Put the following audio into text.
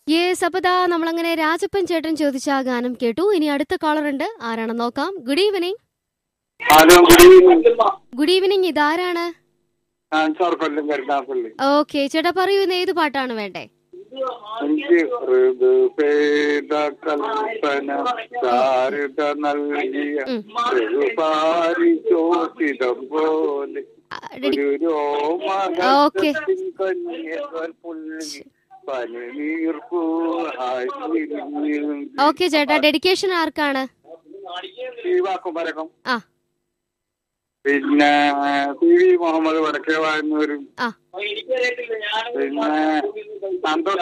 Yes അപ്പതാ നമ്മളങ്ങനെ രാജപ്പൻ ചേട്ടൻ ചോദിച്ച ആ ഗാനം കേട്ടു ഇനി അടുത്ത കോളർ ഉണ്ട് ആരാണെന്ന് നോക്കാം good evening hello good evening good evening ഇതാരാണ് ഞാൻ ചോർക്കൊല്ലം കരുനാപ്പള്ളി ഓക്കെ ചേട്ടാ പറയൂ ഇന്ന് ഏത് പാട്ടാണ് വേണ്ടേ എനിക്ക് ഋതുഭേദ കൽപ്പന ചാരുത നൽകിയ ഉം. പാരിചോഷിതം പോലെ ആ, ഡെഡി- ഒരു ഓക്കേ. രോമഹർഷത്തിൻ കന്യകൾ പുൽകി പനിനീർപ്പൂ ഓക്കെ ചേട്ടാ ഡെഡിക്കേഷൻ ആർക്കാണ് ശിവാക്കുമരകം ആ പിന്നെ പി വി മുഹമ്മദ് വടക്കേ വായന്നൂരും ആ പിന്നെ സന്തോഷ്